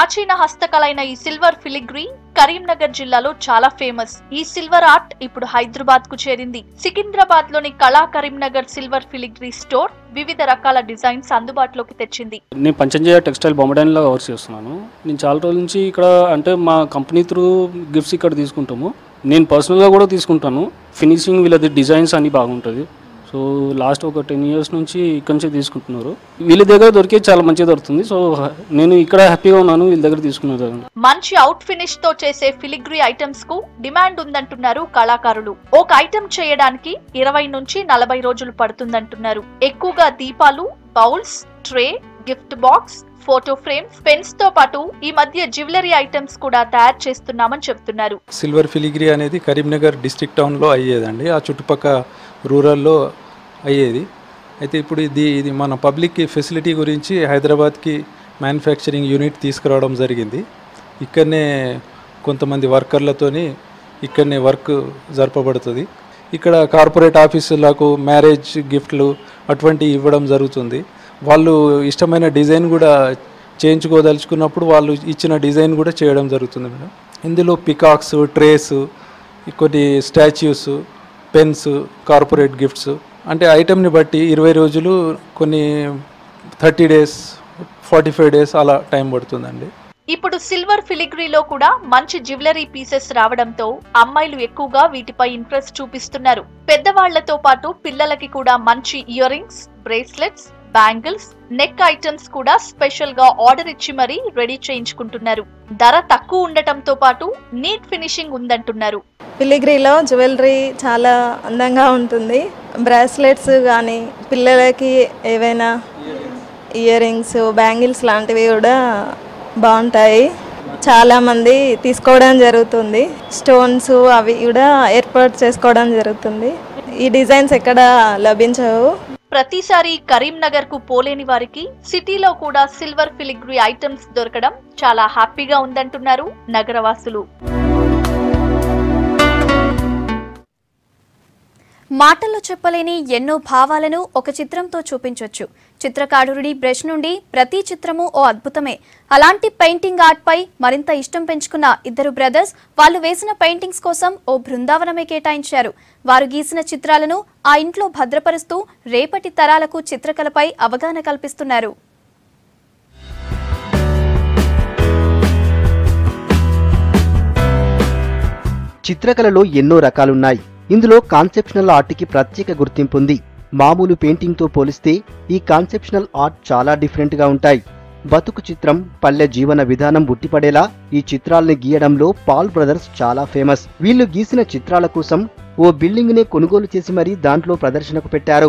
ప్రాచీన హస్తకళైన ఈ సిల్వర్ ఫిలిగ్రీ కరీంనగర్ జిల్లాలో చాలా ఫేమస్ ఈ సిల్వర్ ఆర్ట్ ఇప్పుడు హైదరాబాద్ కు చేరింది సికింద్రాబాద్ లోని కళా కరీంనగర్ సిల్వర్ ఫిలిగ్రీ స్టోర్ వివిధ రకాల డిజైన్స్ అందుబాటులోకి తెచ్చింది నేను పంచంజయ టెక్స్టైల్ బొమ్మడాన్లో వర్క్ చేస్తున్నాను నేను చాలా రోజుల నుంచి ఇక్కడ అంటే మా కంపెనీ త్రూ గిఫ్ట్స్ ఇక్కడ తీసుకుంటాము నేను పర్సనల్గా కూడా తీసుకుంటాను ఫినిషింగ్ వీళ్ళది డిజైన్స్ అన్ని బాగుంటుంది సో లాస్ట్ ఒక టెన్ ఇయర్స్ నుంచి ఇక్కడ నుంచి తీసుకుంటున్నారు వీళ్ళ దగ్గర దొరికే చాలా మంచిగా దొరుకుతుంది సో నేను ఇక్కడ హ్యాపీగా ఉన్నాను వీళ్ళ దగ్గర తీసుకున్నాను మంచి అవుట్ ఫినిష్ తో చేసే ఫిలిగ్రీ ఐటమ్స్ కు డిమాండ్ ఉందంటున్నారు కళాకారులు ఒక ఐటమ్ చేయడానికి ఇరవై నుంచి నలభై రోజులు పడుతుందంటున్నారు ఎక్కువగా దీపాలు bowls tray gift box photo frames pens తో పాటు ఈ మధ్య జ్యువెలరీ ఐటమ్స్ కూడా తయారు చేస్తున్నామని చెప్తున్నారు సిల్వర్ ఫిలిగ్రీ అనేది కరీంనగర్ డిస్ట్రిక్ట్ టౌన్లో అయ్యేదండి ఆ చుట్టుపక్క రూరల్లో అయ్యేది అయితే ఇప్పుడు ఇది ఇది మన పబ్లిక్ ఫెసిలిటీ గురించి హైదరాబాద్కి మ్యానుఫ్యాక్చరింగ్ యూనిట్ తీసుకురావడం జరిగింది ఇక్కడనే కొంతమంది వర్కర్లతోని ఇక్కడనే వర్క్ జరపబడుతుంది ఇక్కడ కార్పొరేట్ ఆఫీసులకు మ్యారేజ్ గిఫ్ట్లు అటువంటివి ఇవ్వడం జరుగుతుంది వాళ్ళు ఇష్టమైన డిజైన్ కూడా చేయించుకోదలుచుకున్నప్పుడు వాళ్ళు ఇచ్చిన డిజైన్ కూడా చేయడం జరుగుతుంది మేడం ఇందులో పికాక్స్ ట్రేస్ కొన్ని స్టాచ్యూస్ పెన్స్ కార్పొరేట్ గిఫ్ట్స్ అంటే ఐటెంని బట్టి ఇరవై రోజులు కొన్ని thirty days forty five days అలా టైం పడుతుందండి ఇప్పుడు సిల్వర్ ఫిలిగ్రీలో కూడా మంచి జ్యువెలరీ పీసెస్ రావడంతో అమ్మాయిలు ఎక్కువగా వీటిపై ఇంట్రెస్ట్ చూపిస్తున్నారు పెద్దవాళ్లతో పాటు పిల్లలకి కూడా మంచి ear rings bracelets bangles neck items కూడా స్పెషల్ గా ఆర్డర్ ఇచ్చి మరీ రెడీ చేయించుకుంటున్నారు ధర తక్కువ ఉండటంతో పాటు నీట్ ఫినిషింగ్ ఉందంటున్నారు ఫిలిగ్రీలో జ్యువెలరీ చాలా అందంగా ఉంటుంది బ్రాస్లెట్స్ కానీ పిల్లలకి ఏవైనా ఇయర్ రింగ్స్ బ్యాంగిల్స్ లాంటివి కూడా బాగుంటాయి చాలామంది తీసుకోవడం జరుగుతుంది స్టోన్స్ అవి కూడా ఏర్పాటు చేసుకోవడం జరుగుతుంది ఈ డిజైన్స్ ఎక్కడ లభించవు ప్రతిసారి కరీంనగర్ కు పోలేని వారికి సిటీలో కూడా సిల్వర్ ఫిలిగ్రీ ఐటమ్స్ దొరకడం చాలా హ్యాపీగా ఉందంటున్నారు నగరవాసులు మాటల్లో చెప్పలేని ఎన్నో భావాలను ఒక చిత్రంతో చూపించొచ్చు చిత్రకారుడి బ్రష్ నుండి ప్రతి చిత్రము ఓ అద్భుతమే అలాంటి పెయింటింగ్ ఆర్ట్ పై మరింత ఇష్టం పెంచుకున్న ఇద్దరు బ్రదర్స్ వాళ్ళు వేసిన పెయింటింగ్స్ కోసం ఓ బృందావనమే కేటాయించారు వారు గీసిన చిత్రాలను ఆ ఇంట్లో భద్రపరుస్తూ రేపటి తరాలకు చిత్రకళపై అవగాహన కల్పిస్తున్నారు చిత్రకళలో ఎన్నో రకాలున్నాయి ఇందులో కాన్సెప్షనల్ ఆర్ట్కి ప్రత్యేక గుర్తింపు ఉంది మామూలు పెయింటింగ్తో పోలిస్తే ఈ కాన్సెప్షనల్ ఆర్ట్ చాలా డిఫరెంట్గా ఉంటాయి బతుకు చిత్రం పల్లె జీవన విధానం ఉట్టిపడేలా ఈ చిత్రాల్ని గీయడంలో పాల్ బ్రదర్స్ చాలా ఫేమస్ వీళ్ళు గీసిన చిత్రాల కోసం ఓ బిల్డింగ్నే కొనుగోలు చేసి మరీ దాంట్లో ప్రదర్శనకు పెట్టారు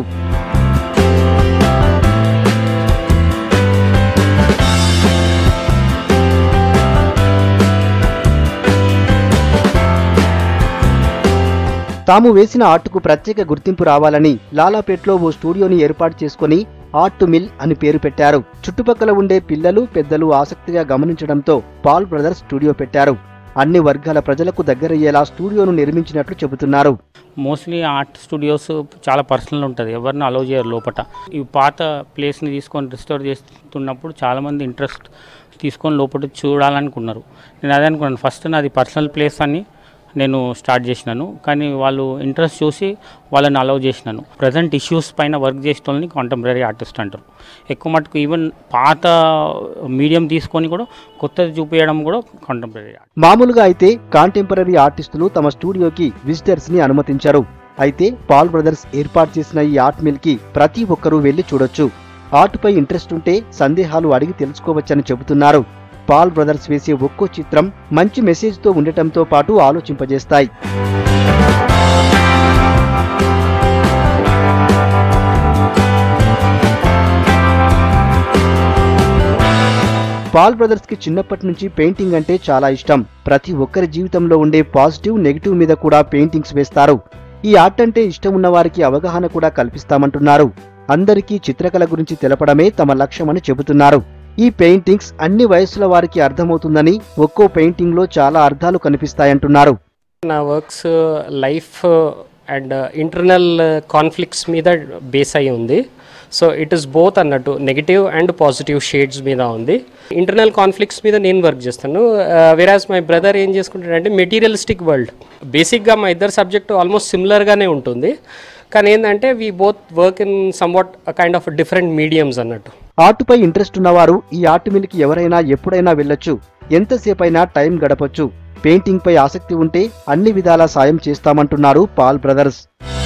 తాము వేసిన ఆర్ట్కు ప్రత్యేక గుర్తింపు రావాలని లాలాపేట్లో ఓ స్టూడియోని ఏర్పాటు చేసుకుని ఆర్ట్ మిల్ అని పేరు పెట్టారు చుట్టుపక్కల ఉండే పిల్లలు పెద్దలు ఆసక్తిగా గమనించడంతో పాల్ బ్రదర్స్ స్టూడియో పెట్టారు అన్ని వర్గాల ప్రజలకు దగ్గరయ్యేలా స్టూడియోను నిర్మించినట్లు చెబుతున్నారు మోస్ట్లీ ఆర్ట్ స్టూడియోస్ చాలా పర్సనల్ ఉంటుంది ఎవరిని అలౌ చేయరు లోపల ఈ పాత ప్లేస్ని తీసుకొని రిస్టోర్ చేస్తున్నప్పుడు చాలామంది ఇంట్రెస్ట్ తీసుకొని లోపల చూడాలనుకున్నారు నేను అదే అనుకున్నాను ఫస్ట్ నాది పర్సనల్ ప్లేస్ అని నేను స్టార్ట్ చేసినాను కానీ వాళ్ళు ఇంట్రెస్ట్ చూసి వాళ్ళని అలౌ చేసినాను ప్రజెంట్ ఇష్యూస్ పైన వర్క్ చేసే వాళ్ళని కాంటెంపరీ ఆర్టిస్ట్ అంటారు ఎక్కువ మటుకు ఈవెన్ పాత మీడియం తీసుకొని కూడా కొత్తది చూపించడం కూడా కాంటెంపరీ మామూలుగా అయితే కాంటెంపరీ ఆర్టిస్టులు తమ స్టూడియోకి విజిటర్స్ ని అనుమతించారు అయితే పాల్ బ్రదర్స్ ఏర్పాటు చేసిన ఈ ఆర్ట్ మిల్ కి ప్రతి ఒక్కరూ వెళ్లి చూడొచ్చు ఆర్ట్ పై ఇంట్రెస్ట్ ఉంటే సందేహాలు అడిగి తెలుసుకోవచ్చని చెబుతున్నారు పాల్ బ్రదర్స్ వేసే ఒక్కో చిత్రం మంచి మెసేజ్తో ఉండటంతో పాటు ఆలోచింపజేస్తాయి పాల్ బ్రదర్స్ కి చిన్నప్పటి నుంచి పెయింటింగ్ అంటే చాలా ఇష్టం ప్రతి ఒక్కరి జీవితంలో ఉండే పాజిటివ్ నెగిటివ్ మీద కూడా పెయింటింగ్స్ వేస్తారు ఈ ఆర్ట్ అంటే ఇష్టం ఉన్న వారికి అవగాహన కూడా కల్పిస్తామంటున్నారు అందరికీ చిత్రకళ గురించి తెలపడమే తమ లక్ష్యమని చెబుతున్నారు ఈ పెయింటింగ్స్ అన్ని వయసుల వారికి అర్థమవుతుందని ఒక్కో పెయింటింగ్ లో చాలా అర్థాలు కనిపిస్తాయంటున్నారు నా works life and internal conflicts మీద బేస్ అయి ఉంది సో ఇట్ ఇస్ బోత్ అన్నట్టు నెగిటివ్ అండ్ పాజిటివ్ షేడ్స్ మీద ఉంది ఇంటర్నల్ కాన్ఫ్లిక్ట్స్ మీద నేను వర్క్ చేస్తాను వెరాజ్ మై బ్రదర్ ఏం చేసుకుంటాడంటే మెటీరియలిస్టిక్ వరల్డ్ బేసిక్గా మా ఇద్దరు సబ్జెక్టు ఆల్మోస్ట్ సిమిలర్గానే ఉంటుంది కానీ ఏంటంటే we both work in somewhat kind of different mediums అన్నట్టు ఆర్టుపై ఇంట్రెస్ట్ ఉన్నవారు ఈ ఆర్ట్ మిల్కి ఎవరైనా ఎప్పుడైనా వెళ్ళొచ్చు ఎంతసేపైనా టైం గడపొచ్చు పెయింటింగ్ పై ఆసక్తి ఉంటే అన్ని విధాలా సాయం చేస్తామంటున్నారు పాల్ బ్రదర్స్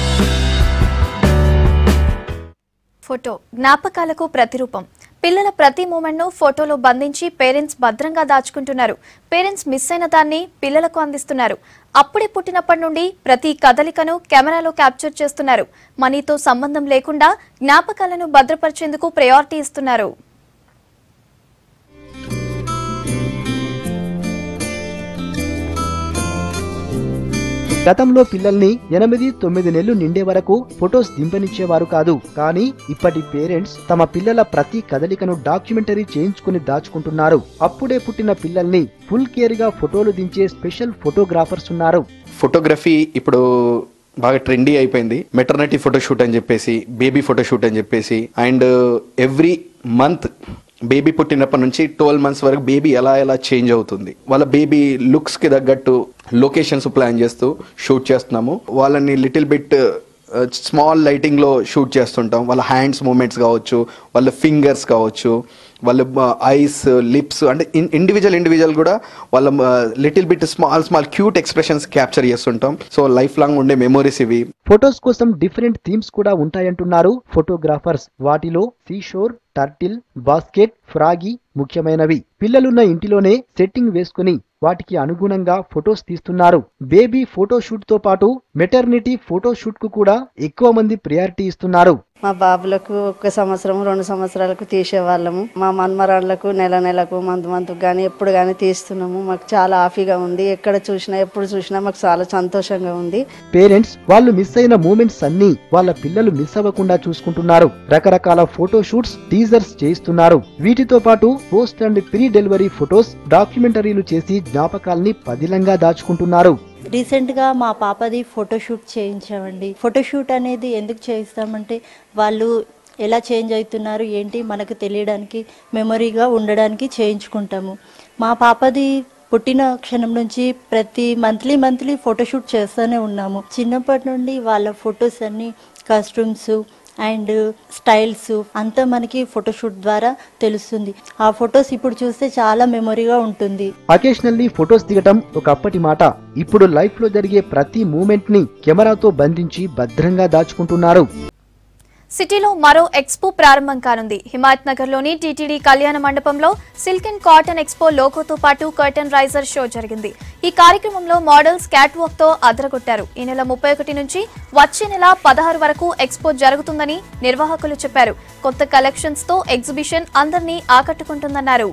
ఫోటో జ్ఞాపకాలకు ప్రతిరూపం పిల్లల ప్రతి మూమెంట్ను ఫోటోలో బంధించి పేరెంట్స్ భద్రంగా దాచుకుంటున్నారు పేరెంట్స్ మిస్ అయిన దాన్ని పిల్లలకు అందిస్తున్నారు అప్పుడే పుట్టినప్పటి నుండి ప్రతి కదలికను కెమెరాలో క్యాప్చర్ చేస్తున్నారు మనీతో సంబంధం లేకుండా జ్ఞాపకాలను భద్రపరిచేందుకు ప్రయారిటీ ఇస్తున్నారు గతంలో పిల్లల్ని ఎనిమిది తొమ్మిది నెలలు నిండే వరకు ఫొటోస్ దింపనిచ్చేవారు కాదు కానీ ఇప్పటి పేరెంట్స్ తమ పిల్లల ప్రతి కదలికను డాక్యుమెంటరీ చేయించుకుని దాచుకుంటున్నారు అప్పుడే పుట్టిన పిల్లల్ని ఫుల్ కేర్ గా ఫోటోలు దించే స్పెషల్ ఫోటోగ్రాఫర్స్ ఉన్నారు ఫోటోగ్రఫీ ఇప్పుడు బాగా ట్రెండీ అయిపోయింది మెటర్నిటీ ఫోటోషూట్ అని చెప్పేసి బేబీ ఫోటోషూట్ అని చెప్పేసి అండ్ ఎవ్రీ మంత్ బేబీ పుట్టినప్పటి నుంచి ట్వెల్వ్ మంత్స్ వరకు బేబీ ఎలా ఎలా చేంజ్ అవుతుంది వాళ్ళ బేబీ లుక్స్కి తగ్గట్టు లొకేషన్స్ ప్లాన్ చేస్తూ షూట్ చేస్తున్నాము వాళ్ళని లిటిల్ బిట్ స్మాల్ లైటింగ్లో షూట్ చేస్తుంటాం వాళ్ళ హ్యాండ్స్ మూమెంట్స్ కావచ్చు వాళ్ళ ఫింగర్స్ కావచ్చు వాళ్ళ ఐస్ లిప్స్ అంటే ఇండివిజువల్ ఇండివిజువల్ కూడా వాళ్ళ little bit small small cute expressions capture చేస్తుంటాం సో లైఫ్ లాంగ్ ఉండే మెమోరీస్ ఇవి ఫొటోస్ కోసం డిఫరెంట్ థీమ్స్ కూడా ఉంటాయంటున్నారు ఫోటోగ్రాఫర్స్ వాటిలో సీషోర్ టర్టిల్ బాస్కెట్ ఫ్రాగి ముఖ్యమైనవి పిల్లలున్న ఇంటిలోనే సెట్టింగ్ వేసుకుని వాటికి అనుగుణంగా ఫొటోస్ తీస్తున్నారు బేబీ ఫోటో షూట్ తో పాటు మెటర్నిటీ ఫోటో షూట్ కు కూడా ఎక్కువ మంది ప్రియారిటీ ఇస్తున్నారు మా బాబులకు ఒక సంవత్సరం రెండు సంవత్సరాలకు తీసేవాళ్ళము మా మన్మరాళ్ళకు నెల నెలకు మంత్ మంత్ కానీ ఎప్పుడు కానీ తీస్తున్నాము మాకు చాలా హ్యాపీగా ఉంది ఎక్కడ చూసినా ఎప్పుడు చూసినా మాకు చాలా సంతోషంగా ఉంది పేరెంట్స్ వాళ్ళు మిస్ అయిన మూమెంట్స్ అన్ని వాళ్ళ పిల్లలు మిస్ అవ్వకుండా చూసుకుంటున్నారు రకరకాల ఫోటో షూట్స్ టీజర్స్ చేయిస్తున్నారు వీటితో పాటు post and pre delivery photos డాక్యుమెంటరీలు చేసి జ్ఞాపకాల్ని పదిలంగా దాచుకుంటున్నారు రీసెంట్గా మా పాపది ఫోటోషూట్ చేయించామండి ఫోటోషూట్ అనేది ఎందుకు చేయిస్తామంటే వాళ్ళు ఎలా చేంజ్ అవుతున్నారు ఏంటి మనకు తెలియడానికి మెమొరీగా ఉండడానికి చేయించుకుంటాము మా పాపది పుట్టిన క్షణం నుంచి ప్రతి మంత్లీ మంత్లీ ఫోటోషూట్ చేస్తూనే ఉన్నాము చిన్నప్పటి నుండి వాళ్ళ ఫొటోస్ అన్ని కాస్ట్యూమ్స్ అండ్ స్టైల్స్ అంతా మనకి ఫోటోషూట్ ద్వారా తెలుస్తుంది ఆ ఫొటోస్ ఇప్పుడు చూస్తే చాలా మెమొరీగా ఉంటుంది అకేషనల్లీ ఫొటోస్ దిగటం ఒకప్పటి మాట ఇప్పుడు లైఫ్ లో జరిగే ప్రతి మూమెంట్ ని కెమెరాతో బంధించి భద్రంగా దాచుకుంటున్నారు సిటీలో మరో ఎక్స్పో ప్రారంభం కానుంది హిమాయత్ నగర్ లోని టీటీడీ కళ్యాణ మండపంలో సిల్క్ అండ్ కాటన్ ఎక్స్పో లోగోతో పాటు కర్టన్ రైజర్ షో జరిగింది ఈ కార్యక్రమంలో మోడల్స్ క్యాట్ వాక్ తో అదరగొట్టారు ఈ నెల ముప్పై ఒకటి నుంచి వచ్చే నెల పదహారు వరకు ఎక్స్పో జరుగుతుందని నిర్వాహకులు చెప్పారు కొత్త కలెక్షన్స్ తో ఎగ్జిబిషన్ అందరినీ ఆకట్టుకుంటుందన్నారు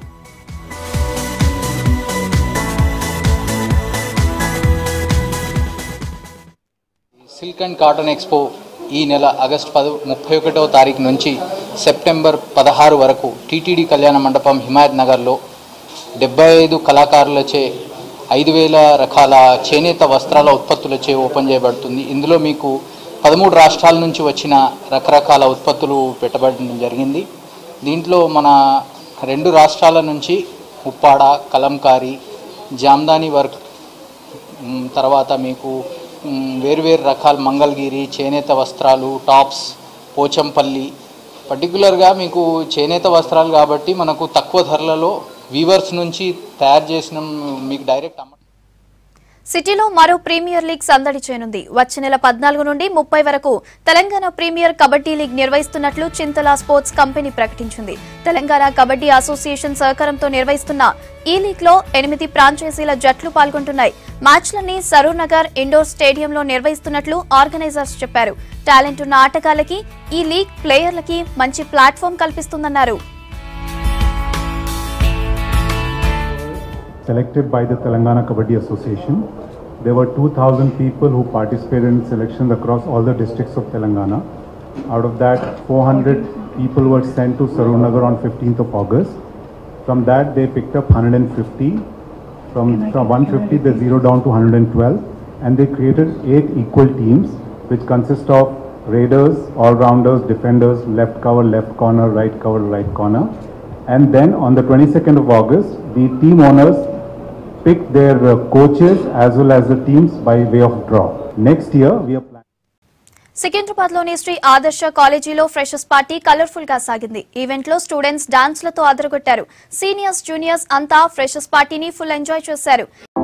సిల్క్ అండ్ కాటన్ ఎక్స్పో ఈ నెల ఆగస్టు పద ముప్పై ఒకటవ తారీఖు నుంచి సెప్టెంబర్ పదహారు వరకు టీటీడీ కళ్యాణ మండపం హిమాయత్ నగర్లో డెబ్బై ఐదు కళాకారులచే ఐదు వేల రకాల చేనేత వస్త్రాల ఉత్పత్తులచే ఓపెన్ చేయబడుతుంది ఇందులో మీకు పదమూడు రాష్ట్రాల నుంచి వచ్చిన రకరకాల ఉత్పత్తులు పెట్టబడడం జరిగింది దీంట్లో మన రెండు రాష్ట్రాల నుంచి ఉప్పాడ కలంకారీ జామ్దాని వర్క్ మ్, తర్వాత మీకు మ్, వేరువేరు రకాల మంగళగిరి చేనేత వస్త్రాలు టాప్స్ పోచంపల్లి పర్టికులర్గా మీకు చేనేత వస్త్రాలు కాబట్టి మనకు తక్కువ ధరలలో వీవర్స్ నుంచి తయారు చేసిన మీకు డైరెక్ట్ అమ్మ సిటీలో మరో ప్రీమియర్ లీగ్ సందడి చేయనుంది వచ్చే నెల పద్నాలుగు నుండి ముప్పై వరకు తెలంగాణ ప్రీమియర్ కబడ్డీ లీగ్ నిర్వహిస్తున్నట్లు చింతల స్పోర్ట్స్ కంపెనీ ప్రకటించింది తెలంగాణ కబడ్డీ అసోసియేషన్ సహకారంతో నిర్వహిస్తున్న ఈ లీగ్ లో ఎనిమిది ఫ్రాంచైజీల జట్లు పాల్గొంటున్నాయి మ్యాచ్లన్నీ సరూర్ నగర్ ఇండోర్ స్టేడియంలో నిర్వహిస్తున్నట్లు ఆర్గనైజర్స్ చెప్పారు టాలెంట్ ఉన్న ఆటగాళ్లకి ఈ లీగ్ ప్లేయర్లకి మంచి ప్లాట్ఫామ్ కల్పిస్తుందన్నారు selected by the Telangana Kabaddi Association. There were 2,000 people who participated in selections across all the districts of Telangana. Out of that, 400 people were sent to Sarunnagar on 15th of August. From that, they picked up 150. From, from 150, they zeroed down to 112. And they created eight equal teams, which consist of raiders, all-rounders, defenders, left cover, left corner, right cover, right corner. And then on the 22nd of August, the team owners pick their uh, coaches as well as the teams by way of draw. Next year, we are planning. Secunderabad లోని శ్రీ ఆదర్శ కాలేజీలో freshers party colourful గా సాగింది event లో students dance లతో అదరగొట్టారు seniors juniors అంతా freshers పార్టీని ఫుల్ ఎంజాయ్ చేశారు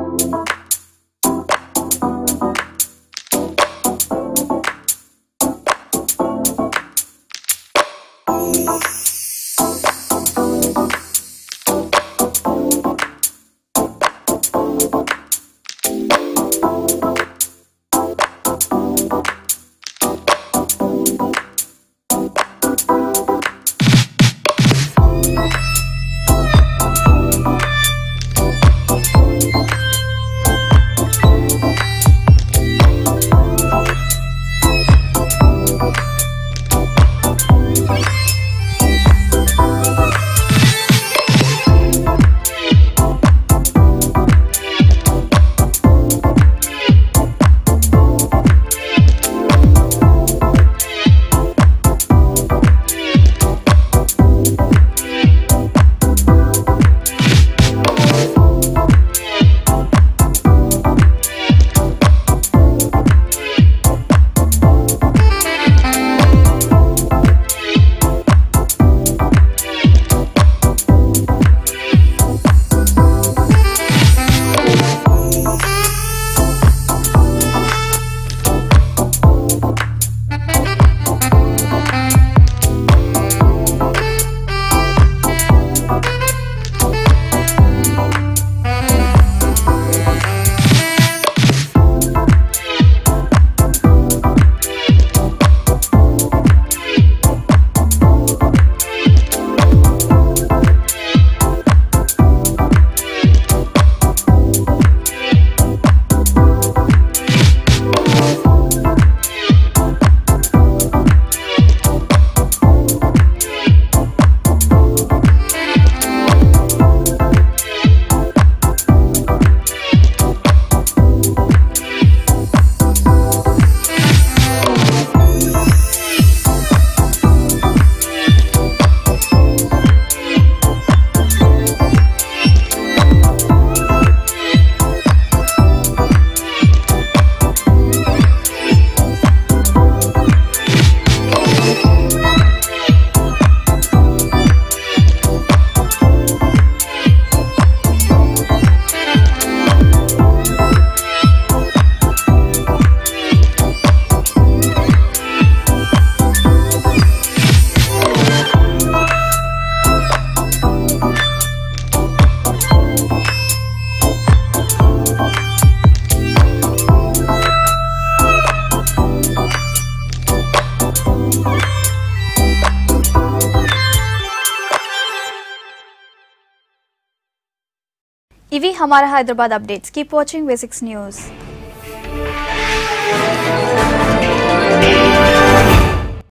ఇవి Hamara Hyderabad updates keep watching basics news